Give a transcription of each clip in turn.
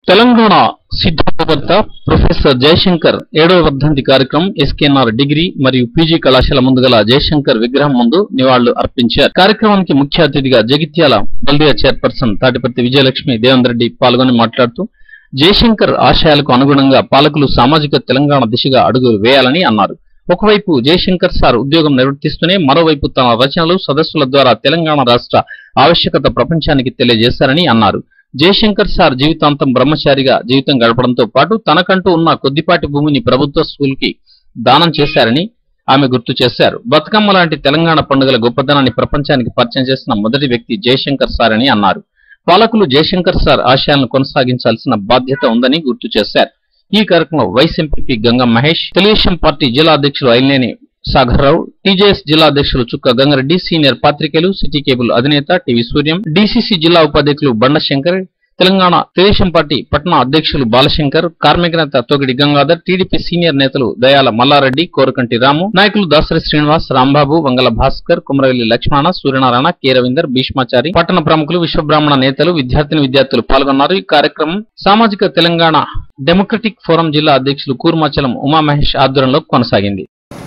Telangana సిద్ధాంతకర్త professor Jayashankar ఏడవ వర్ధంతి కార్యక్రమం ఎస్కేఎన్ఆర్ డిగ్రీ మరియు పీజీ కళాశాల ముందు గల జయశంకర్ విగ్రహం ముందు నివాళులు అర్పించారు కార్యక్రమానికి ముఖ్య అతిథిగా జగిత్యాల బల్దియా చైర్పర్సన్ తాటిపర్తి విజయలక్ష్మి దేవేందర్ రెడ్డి పాల్గొని మాట్లాడుతూ జయశంకర్ ఆశయాలకు అనుగుణంగా పాలకులు సామాజిక తెలంగాణ దిశగా అడుగులు వేయాలని అన్నారు ఒకవైపు జయశంకర్ సార్ ఉద్యోగం నిర్వర్తిస్తూనే మరోవైపు తన రచనలు సదస్సుల ద్వారా తెలంగాణ రాష్ట్ర ఆవశ్యకత ప్రపంచానికి తెలియజేశారని అన్నారు జయశంకర్ సార్ జీవితాంతం బ్రహ్మచారిగా జీవితం గడపడంతో పాటు తనకంటూ ఉన్న కొద్దిపాటి భూమిని ప్రభుత్వ స్కూల్ కి దానం చేశారని ఆమె గుర్తు చేశారు బతుకమ్మ లాంటి తెలంగాణ పండుగల గొప్పతనాన్ని ప్రపంచానికి పరిచయం చేసిన మొదటి వ్యక్తి జయశంకర్ సార్ అని అన్నారు పాలకులు జయశంకర్ సార్ ఆశయాలను కొనసాగించాల్సిన బాధ్యత ఉందని గుర్తు చేశారు ఈ కార్యక్రమంలో vice MP Gangam Mahesh Telugu Desam party జిల్లా అధ్యక్షులు ఐలేని సాగర్రావు టీజేఎస్ జిల్లా అధ్యక్షులు చుక్క గంగారెడ్డి సీనియర్ పాత్రికేయులు సిటీ కేబుల్ అధినేత టీవీ సూర్యం డీసీసీ జిల్లా ఉపాధ్యక్షులు బండశంకర్ తెలంగాణ తెలుగుదేశం పార్టీ పట్న అధ్యక్షులు బాలశంకర్ కార్మిక నేత తొగిడి గంగాధర్ టీడీపీ సీనియర్ నేతలు దయాల మల్లారెడ్డి కోరకంటి రాము నాయకులు దాసరి శ్రీనివాస్ రాంబాబు వంగల భాస్కర్ కుమరవెల్లి లక్ష్మణ సూర్యనారాయణ కె రవీందర్ భీష్మాచారి పట్టణ ప్రముఖులు విశ్వబ్రాహ్మణ నేతలు విద్యార్థిని విద్యార్థులు పాల్గొన్నారు ఈ కార్యక్రమం సామాజిక తెలంగాణ డెమోక్రటిక్ ఫోరం జిల్లా అధ్యక్షులు కూర్మాచలం ఉమామహేష్ ఆధ్వర్యంలో కొనసాగింది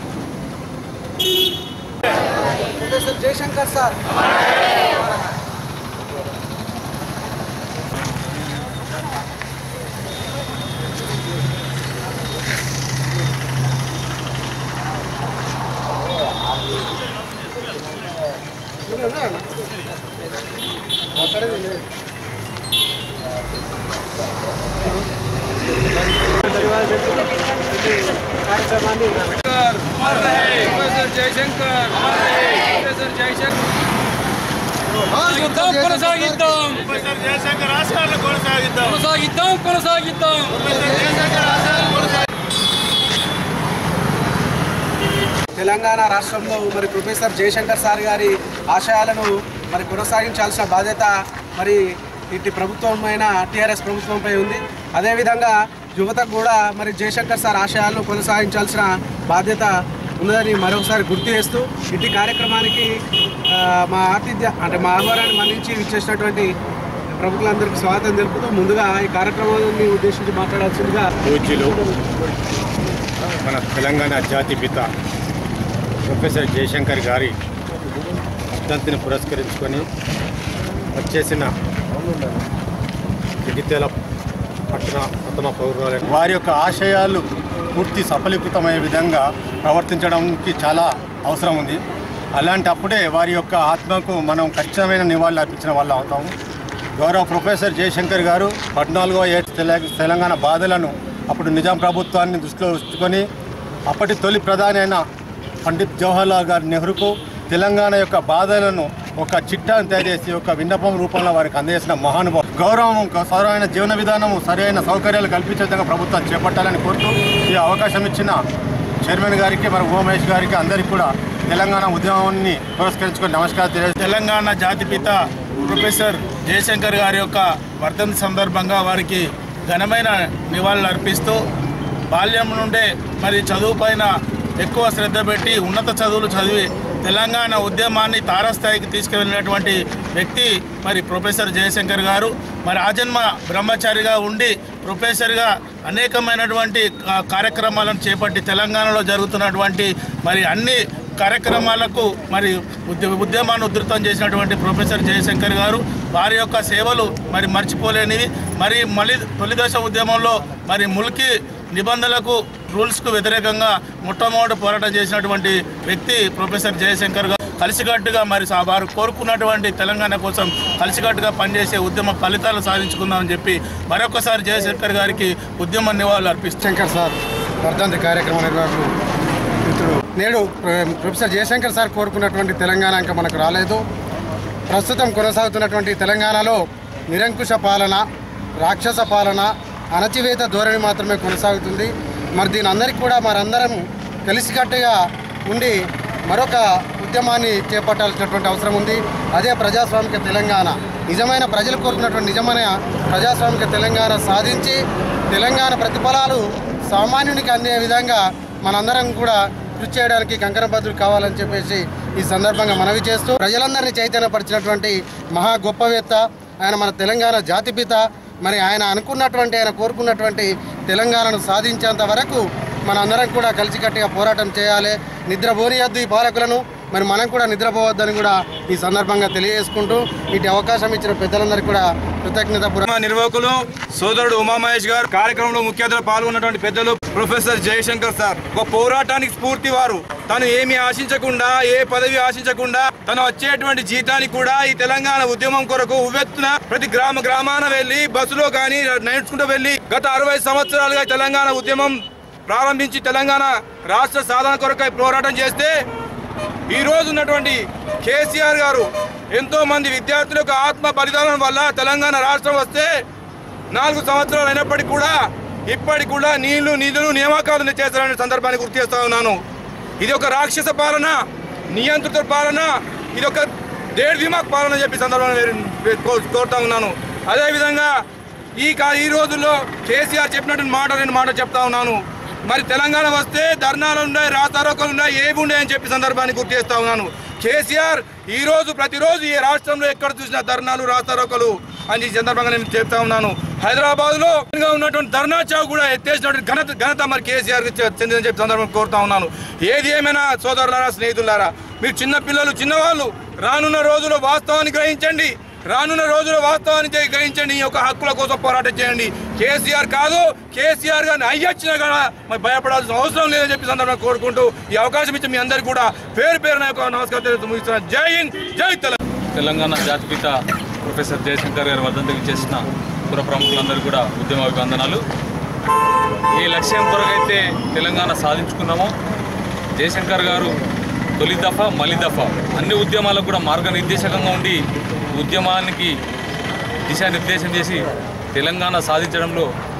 ప్రొఫెసర్ జయశంకర్ సార్ కార్యక్రమాన్ని ప్రొఫెసర్ జయశంకర్ ప్రొఫెసర్ జయశంకర్ కొనసాగిద్దాం కొనసాగిద్దాం ప్రొఫెసర్ జయశంకర్ ఆశయాలను కొనసాగిద్దాం కొనసాగిద్దాం కొనసాగిద్దాం ప్రొఫెసర్ జయశంకర్ ఆశయాలను కొనసాగిద్దాం తెలంగాణ రాష్ట్రంలో మరి ప్రొఫెసర్ జయశంకర్ సార్ గారి ఆశయాలను మరి కొనసాగించాల్సిన బాధ్యత మరి ఇటు ప్రభుత్వమైన టీఆర్ఎస్ ప్రభుత్వంపై ఉంది అదేవిధంగా యువతకు కూడా మరి జయశంకర్ సార్ ఆశయాలను కొనసాగించాల్సిన బాధ్యత ఉన్నదని మరొకసారి గుర్తు చేస్తూ ఇటు కార్యక్రమానికి ఆ, మా ఆతిథ్య అంటే మా ఆహ్వానాన్ని మన్నించి ఇచ్చేసినటువంటి ప్రముఖులందరికీ స్వాగతం తెలుపుతూ ముందుగా ఈ కార్యక్రమాన్ని ఉద్దేశించి మాట్లాడాల్సిందిగా పూజ్యులు మన తెలంగాణ జాతిపిత ప్రొఫెసర్ జయశంకర్ గారి వర్ధంతిని పురస్కరించుకొని వచ్చేసిన జగిత్యాల పట్టణ ప్రథమ పౌరులు వారి యొక్క ఆశయాలు పూర్తి సఫలీకృతమయ్యే విధంగా ప్రవర్తించడానికి చాలా అవసరం ఉంది అలాంటప్పుడే వారి యొక్క ఆత్మకు మనం ఖచ్చితమైన నివాళులు అర్పించిన వాళ్ళు అవుతాము గౌరవ ప్రొఫెసర్ జయశంకర్ గారు పద్నాలుగో ఏట తెల- తెలంగాణ బాధలను అప్పుడు నిజాం ప్రభుత్వాన్ని దృష్టిలో ఉంచుకొని అప్పటి తొలి ప్రధాని అయిన పండిత్ జవహర్లాల్ గారి నెహ్రూకు తెలంగాణ యొక్క బాధలను ఒక చిట్టాను తయారు చేసి ఒక విన్నపం రూపంలో వారికి అందజేసిన మహానుభావం గౌరవం సరైన జీవన విధానము సరైన సౌకర్యాలు కల్పించే విధంగా ప్రభుత్వం చేపట్టాలని కోరుతూ ఈ అవకాశం ఇచ్చిన చైర్మన్ గారికి మరి ఉమామహేష్ గారికి అందరికీ కూడా తెలంగాణ ఉద్యమాన్ని పురస్కరించుకొని నమస్కారం తెలియజేస్తాను తెలంగాణ జాతిపిత ప్రొఫెసర్ జయశంకర్ గారి యొక్క వర్ధంతి సందర్భంగా వారికి ఘనమైన నివాళులు అర్పిస్తూ బాల్యం నుండే మరి చదువు పైన ఎక్కువ శ్రద్ధ పెట్టి ఉన్నత చదువులు చదివి తెలంగాణ ఉద్యమాన్ని తారాస్థాయికి తీసుకువెళ్ళినటువంటి వ్యక్తి మరి ప్రొఫెసర్ జయశంకర్ గారు మరి ఆజన్మ బ్రహ్మచారిగా ఉండి ప్రొఫెసర్గా అనేకమైనటువంటి ఆ, కార్యక్రమాలను చేపట్టి తెలంగాణలో జరుగుతున్నటువంటి మరి అన్ని కార్యక్రమాలకు మరి ఉద్య ఉద్యమాన్ని ఉధృతం చేసినటువంటి ప్రొఫెసర్ జయశంకర్ గారు వారి యొక్క సేవలు మరి మర్చిపోలేనివి మరి మళ్ళీ తొలిదశ ఉద్యమంలో మరి ముల్కి నిబంధనలకు రూల్స్కు వ్యతిరేకంగా మొట్టమొదటి పోరాటం చేసినటువంటి వ్యక్తి ప్రొఫెసర్ జయశంకర్ గారు కలిసికట్టుగా మరి సా- వారు కోరుకున్నటువంటి తెలంగాణ కోసం కలిసికట్టుగా పనిచేసే ఉద్యమ ఫలితాలు సాధించుకుందామని చెప్పి మరొకసారి జయశంకర్ గారికి ఉద్యమ నివాళులు అర్పిస్తారు శంకర్ సార్ వర్ధంతి కార్యక్రమ నిర్వాహకులు మిత్రుడు నేడు ప్రొ- ప్రొఫెసర్ జయశంకర్ సార్ కోరుకున్నటువంటి తెలంగాణ ఇంకా మనకు రాలేదు ప్రస్తుతం కొనసాగుతున్నటువంటి తెలంగాణలో నిరంకుశ పాలన రాక్షస పాలన అణచివేత ధోరణి మాత్రమే కొనసాగుతుంది మరి దీని అందరికీ కూడా మరందరం కలిసికట్టుగా ఉండి మరొక ఉద్యమాన్ని చేపట్టాల్సినటువంటి అవసరం ఉంది అదే ప్రజాస్వామిక తెలంగాణ నిజమైన ప్రజలు కోరుకున్నటువంటి నిజమైన ప్రజాస్వామిక తెలంగాణ సాధించి తెలంగాణ ప్రతిఫలాలు సామాన్యునికి అందే విధంగా మనందరం కూడా కృషి చేయడానికి కంకణబద్దులు కావాలని చెప్పేసి ఈ సందర్భంగా మనవి చేస్తూ ప్రజలందరినీ చైతన్యపరిచినటువంటి మహా గొప్పవేత్త ఆయన మన తెలంగాణ జాతిపిత మరి ఆయన అనుకున్నటువంటి ఆయన కోరుకున్నటువంటి తెలంగాణను సాధించేంత వరకు మనందరం కూడా కలిసికట్టుగా పోరాటం చేయాలి నిద్రపోనియద్దు ఈ పాలకులను మరి మనం కూడా నిద్రపోవద్దని కూడా ఈ సందర్భంగా తెలియజేసుకుంటూ ఇటు అవకాశం ఇచ్చిన పెద్దలందరికీ కూడా కృతజ్ఞత మా నిర్వాహకులు సోదరుడు ఉమామహేష్ గారు కార్యక్రమంలో ముఖ్య అతిథులు పాల్గొన్నటువంటి పెద్దలు ప్రొఫెసర్ జయశంకర్ సార్ ఒక పోరాటానికి స్ఫూర్తి వారు తను ఏమి ఆశించకుండా ఏ పదవి ఆశించకుండా తను వచ్చేటువంటి జీతానికి కూడా ఈ తెలంగాణ ఉద్యమం కొరకు ఉవ్వెత్తున ప్రతి గ్రామ గ్రామాన వెళ్లి బస్సులో కానీ నడుచుకుంటూ వెళ్లి గత అరవై సంవత్సరాలుగా ఈ తెలంగాణ ఉద్యమం ప్రారంభించి తెలంగాణ రాష్ట్ర సాధన కొరకై పోరాటం చేస్తే ఈ రోజు ఉన్నటువంటి కేసీఆర్ గారు ఎంతో మంది విద్యార్థుల యొక్క ఆత్మ బలిదానం వల్ల తెలంగాణ రాష్ట్రం వస్తే నాలుగు సంవత్సరాలు అయినప్పటికీ కూడా ఇప్పటికి కూడా నీళ్లు నిధులు నియామకాలు చేస్తారనే సందర్భాన్ని గుర్తు చేస్తా ఉన్నాను ఇది ఒక రాక్షస పాలన నియంత్రిత పాలన ఇది ఒక దేడ్ విమాక్ పాలన అని చెప్పి సందర్భంగా నేను కో- కోరుతా ఉన్నాను అదేవిధంగా ఈ కా ఈ రోజుల్లో కేసీఆర్ చెప్పినటువంటి మాట నేను మాట చెప్తా ఉన్నాను మరి తెలంగాణ వస్తే ధర్నాలు ఉన్నాయి రాస్తారోకలు ఉన్నాయి ఏవి ఉన్నాయి అని చెప్పి సందర్భాన్ని గుర్తు చేస్తా ఉన్నాను కేసీఆర్ ఈ రోజు ప్రతిరోజు ఈ రాష్ట్రంలో ఎక్కడ చూసినా ధర్నాలు రాస్తారోకలు అని ఈ సందర్భంగా నేను చెప్తా ఉన్నాను హైదరాబాద్ లో ఉన్నటువంటి ధర్నా చౌక్ కూడా ఎత్తేసినటువంటి ఘనత ఘనత మరి కేసీఆర్ కి చెందిందని చెప్పి సందర్భంగా కోరుతా ఉన్నాను ఏది ఏమైనా సోదరులారా స్నేహితులారా మీరు చిన్న పిల్లలు చిన్నవాళ్ళు రానున్న రోజుల్లో వాస్తవాన్ని గ్రహించండి రానున్న రోజుల్లో వాస్తవాన్ని చే- గ్రహించండి ఈ యొక్క హక్కుల కోసం పోరాటం చేయండి కేసీఆర్ కాదు కేసీఆర్ గారిని అయ్యొచ్చినా కూడా మరి భయపడాల్సిన అవసరం లేదని చెప్పి సందర్భంగా కోరుకుంటూ ఈ అవకాశం ఇచ్చి మీ అందరికీ కూడా పేరు పేరు నా యొక్క నమస్కారం తెలుపుతూ ముగిస్తున్నాను జై హింద్ జై తెలంగాణ తెలంగాణ జాతిపిత ప్రొఫెసర్ జయశంకర్ గారి వర్ధంతికి చేసిన పుర ప్రముఖులందరూ కూడా ఉద్యమ అభివందనాలు ఏ లక్ష్యం కొరకైతే తెలంగాణ సాధించుకున్నామో జయశంకర్ గారు తొలి దఫా మలి దఫా అన్ని ఉద్యమాలకు కూడా మార్గనిర్దేశకంగా ఉండి ఉద్యమానికి దిశానిర్దేశం చేసి తెలంగాణ సాధించడంలో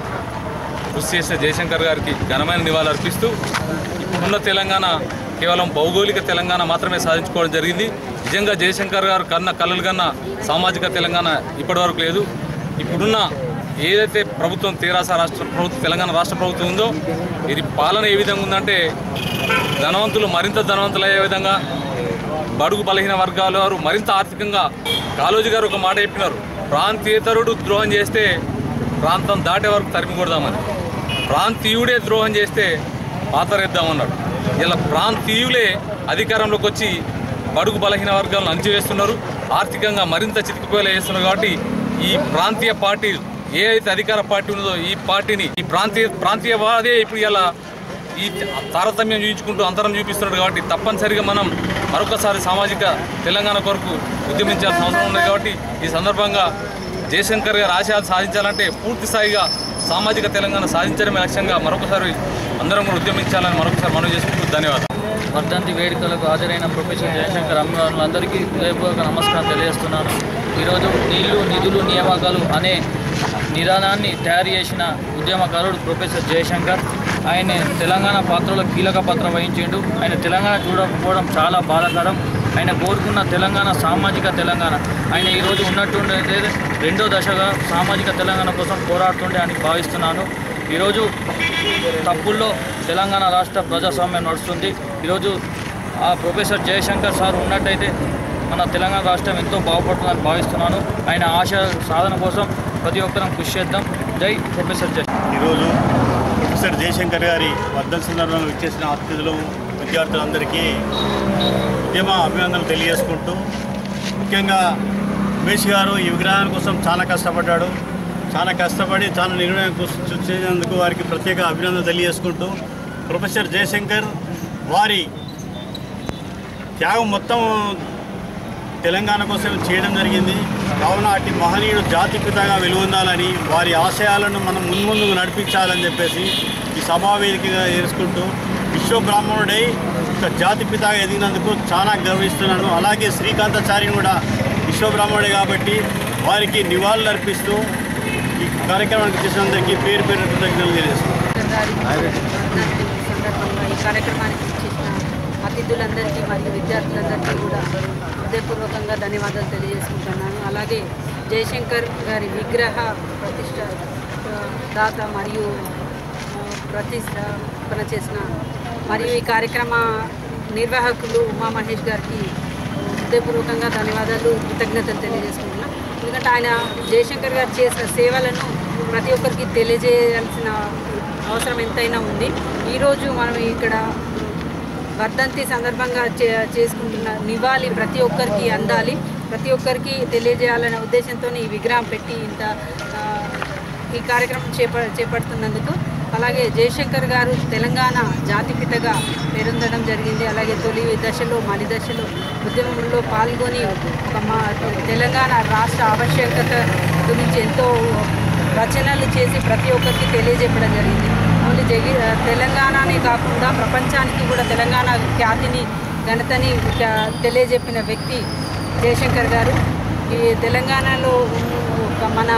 కృషి చేసిన జయశంకర్ గారికి ఘనమైన నివాళులు అర్పిస్తూ ఇప్పుడున్న తెలంగాణ కేవలం భౌగోళిక తెలంగాణ మాత్రమే సాధించుకోవడం జరిగింది నిజంగా జయశంకర్ గారు కన్న కలలు కన్నా సామాజిక తెలంగాణ ఇప్పటివరకు లేదు ఇప్పుడున్న ఏదైతే ప్రభుత్వం తెరాస రాష్ట్ర ప్రభుత్వం తెలంగాణ రాష్ట్ర ప్రభుత్వం ఉందో ఇది పాలన ఏ విధంగా ఉందంటే ధనవంతులు మరింత ధనవంతులు అయ్యే విధంగా బడుగు బలహీన వర్గాల వారు మరింత ఆర్థికంగా కాళోజీ గారు ఒక మాట చెప్పినారు ప్రాంతీయతరుడు ద్రోహం చేస్తే ప్రాంతం దాటే వరకు తరిమి కొడదామని ప్రాంతీయుడే ద్రోహం చేస్తే పాతరేద్దామన్నాడు ఇలా ప్రాంతీయులే అధికారంలోకి వచ్చి బడుగు బలహీన వర్గాలను అణచివేస్తున్నారు ఆర్థికంగా మరింత చితికిపోయేలా చేస్తున్నారు కాబట్టి ఈ ప్రాంతీయ పార్టీ ఏ అయితే అధికార పార్టీ ఉన్నదో ఈ పార్టీని ఈ ప్రాంతీయ ప్రాంతీయవాదే ఇప్పుడు ఇలా ఈ తారతమ్యం చూపించుకుంటూ అంతరం చూపిస్తున్నాడు కాబట్టి తప్పనిసరిగా మనం మరొకసారి సామాజిక తెలంగాణ కొరకు ఉద్యమించాల్సిన అవసరం ఉంది కాబట్టి ఈ సందర్భంగా జయశంకర్ గారి ఆశయాలు సాధించాలంటే పూర్తి స్థాయిగా సామాజిక తెలంగాణ సాధించడమే లక్ష్యంగా మరొకసారి అందరం కూడా ఉద్యమించాలని మరొకసారి మనం చేసుకుంటూ ధన్యవాదాలు వర్ధంతి వేడుకలకు హాజరైన ప్రొఫెసర్ జయశంకర్ అభిమానులందరికీ హృదయపూర్వక నమస్కారం తెలియజేస్తున్నాను ఈరోజు నీళ్లు నిధులు నియామకాలు అనే నిదానాన్ని తయారు చేసిన ఉద్యమకారుడు ప్రొఫెసర్ జయశంకర్ ఆయన తెలంగాణ పాత్రలో కీలక పాత్ర వహించిండు ఆయన తెలంగాణ చూడకపోవడం చాలా బాధాకరం ఆయన కోరుకున్న తెలంగాణ సామాజిక తెలంగాణ ఆయన ఈరోజు ఉన్నట్టుండే రెండో దశగా సామాజిక తెలంగాణ కోసం పోరాడుతుండే అని భావిస్తున్నాను ఈరోజు తప్పుల్లో తెలంగాణ రాష్ట్ర ప్రజాస్వామ్యం నడుస్తుంది ఈరోజు ఆ ప్రొఫెసర్ జయశంకర్ సార్ ఉన్నట్టయితే మన తెలంగాణ రాష్ట్రం ఎంతో బాగుపడుతుందని భావిస్తున్నాను ఆయన ఆశ సాధన కోసం ప్రతి ఒక్కరం కృషి చేద్దాం జై ప్రొఫెసర్ జయ ఈరోజు ప్రొఫెసర్ జయశంకర్ గారి వర్ధన సందర్భంగా ఇచ్చేసిన అతిథులు విద్యార్థులందరికీ ఉద్యమ అభినందనలు తెలియజేసుకుంటూ ముఖ్యంగా ఉమేష్ గారు ఈ విగ్రహాన్ని కోసం చాలా కష్టపడ్డాడు చాలా కష్టపడి చాలా నిర్ణయం చేసినందుకు వారికి ప్రత్యేక అభినందనలు తెలియజేసుకుంటూ ప్రొఫెసర్ జయశంకర్ వారి త్యాగం మొత్తం తెలంగాణ కోసం చేయడం జరిగింది కావున అటు మహనీయుడు జాతిపితగా వెలుగొందాలని వారి ఆశయాలను మనం మున్ముందుకు నడిపించాలని చెప్పేసి ఈ సభావేదికగా చేసుకుంటూ విశ్వబ్రాహ్మణుడై ఒక జాతిపితగా ఎదిగినందుకు చాలా గర్విస్తున్నాను అలాగే శ్రీకాంతాచార్యుని కూడా విశ్వబ్రాహ్మణుడే కాబట్టి వారికి నివాళులు అర్పిస్తూ ఈ కార్యక్రమానికి చేసినందరికీ పేరు పేరు కృతజ్ఞతలు తెలియజేస్తున్నాను గారి సందర్భంగా ఈ కార్యక్రమానికి చేసిన అతిథులందరికీ మరియు విద్యార్థులందరికీ కూడా హృదయపూర్వకంగా ధన్యవాదాలు తెలియజేసుకుంటున్నాను అలాగే జయశంకర్ గారి విగ్రహ ప్రతిష్ట ఆ, దాత మరియు ఆ, ప్రతిష్టాపన చేసిన మరియు ఈ కార్యక్రమ నిర్వాహకులు ఉమా మహేష్ గారికి హృదయపూర్వకంగా ధన్యవాదాలు కృతజ్ఞతలు తెలియజేసుకుంటున్నాను ఎందుకంటే ఆయన జయశంకర్ గారు చేసిన సేవలను ప్రతి ఒక్కరికి తెలియజేయాల్సిన అవసరం ఎంతైనా ఉంది ఈరోజు మనం ఇక్కడ వర్ధంతి సందర్భంగా చే చేసుకుంటున్న నివాళి ప్రతి ఒక్కరికి అందాలి ప్రతి ఒక్కరికి తెలియజేయాలనే ఉద్దేశంతో ఈ విగ్రహం పెట్టి ఇంత ఆ, ఈ కార్యక్రమం చేప చేపడుతున్నందుకు అలాగే జయశంకర్ గారు తెలంగాణ జాతిపితగా పేరొందడం జరిగింది అలాగే తొలి దశలో మలి దశలో ఉద్యమంలో పాల్గొని ఒక మా తెలంగాణ రాష్ట్ర ఆవశ్యకత గురించి ఎంతో రచనలు చేసి ప్రతి ఒక్కరికి తెలియజెప్పడం జరిగింది ఓన్లీ జగి తెలంగాణనే కాకుండా ప్రపంచానికి కూడా తెలంగాణ ఖ్యాతిని ఘనతని క- తెలియజెప్పిన వ్యక్తి జయశంకర్ గారు ఈ తెలంగాణలో ఒక మన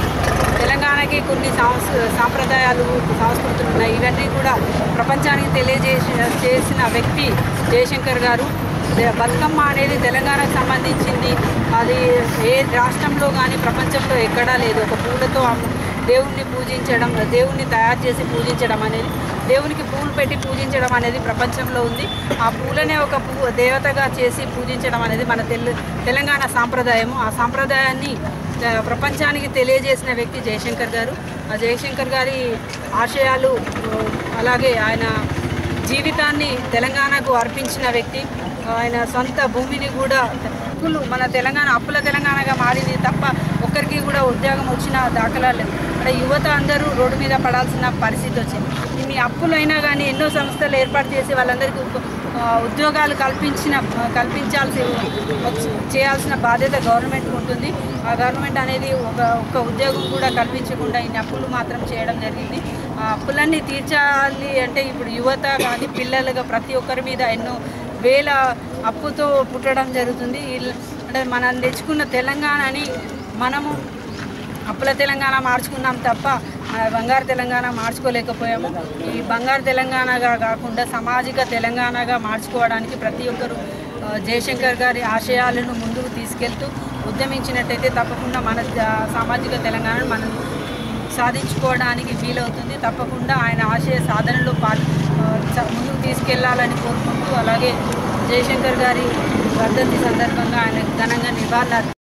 తెలంగాణకి కొన్ని సాంస్ సాంప్రదాయాలు సంస్కృతులు ఉన్నాయి ఇవన్నీ కూడా ప్రపంచానికి తెలియజేసి చేసిన వ్యక్తి జయశంకర్ గారు దే- బతుకమ్మ అనేది తెలంగాణకు సంబంధించింది అది ఏ రాష్ట్రంలో కానీ ప్రపంచంలో ఎక్కడా లేదు ఒక పూలతో అమ్మ- దేవుణ్ణి పూజించడం దేవుణ్ణి తయారు చేసి పూజించడం అనేది దేవునికి పూలు పెట్టి పూజించడం అనేది ప్రపంచంలో ఉంది ఆ పూలనే ఒక పూ దేవతగా చేసి పూజించడం అనేది మన తెలు తెలంగాణ సాంప్రదాయము ఆ సాంప్రదాయాన్ని ఆ, ప్రపంచానికి తెలియజేసిన వ్యక్తి జయశంకర్ గారు ఆ జయశంకర్ గారి ఆశయాలు ఆ, అలాగే ఆయన జీవితాన్ని తెలంగాణకు అర్పించిన వ్యక్తి ఆయన సొంత భూమిని కూడా అప్పులు మన తెలంగాణ అప్పుల తెలంగాణగా మారింది తప్ప ఒక్కరికి కూడా ఉద్యోగం వచ్చిన దాఖలాలు లేవు ఇక్కడ యువత అందరూ రోడ్డు మీద పడాల్సిన పరిస్థితి వచ్చింది ఇన్ని అప్పులు అయినా కానీ ఎన్నో సంస్థలు ఏర్పాటు చేసి వాళ్ళందరికీ ఉ- ఆ, ఉద్యోగాలు కల్పించిన కల్పించాల్సి వచ్చి- చేయాల్సిన బాధ్యత గవర్నమెంట్ ఉంటుంది ఆ గవర్నమెంట్ అనేది ఒక ఒక్క ఉద్యోగం కూడా కల్పించకుండా ఇన్ని అప్పులు మాత్రం చేయడం జరిగింది ఆ అప్పులన్నీ తీర్చాలి అంటే ఇప్పుడు యువత కానీ పిల్లలుగా ప్రతి ఒక్కరి మీద ఎన్నో వేల అప్పుతో పుట్టడం జరుగుతుంది ఇల్- అంటే మనం తెచ్చుకున్న తెలంగాణని మనము అప్పుల తెలంగాణ మార్చుకున్నాం తప్ప మన బంగారు తెలంగాణ మార్చుకోలేకపోయాము ఈ బంగారు తెలంగాణగా కాకుండా సామాజిక తెలంగాణగా మార్చుకోవడానికి ప్రతి ఒక్కరు ఆ, జయశంకర్ గారి ఆశయాలను ముందుకు తీసుకెళ్తూ ఉద్యమించినట్టయితే తప్పకుండా మన జా- సామాజిక తెలంగాణను మనం సాధించుకోవడానికి వీలవుతుంది తప్పకుండా ఆయన ఆశయ సాధనలో పాల్ ఆ, చ- ముందుకు తీసుకెళ్లాలని కోరుకుంటూ అలాగే జయశంకర్ గారి వర్ధంతి సందర్భంగా ఆయన ఘనంగా నివాళులు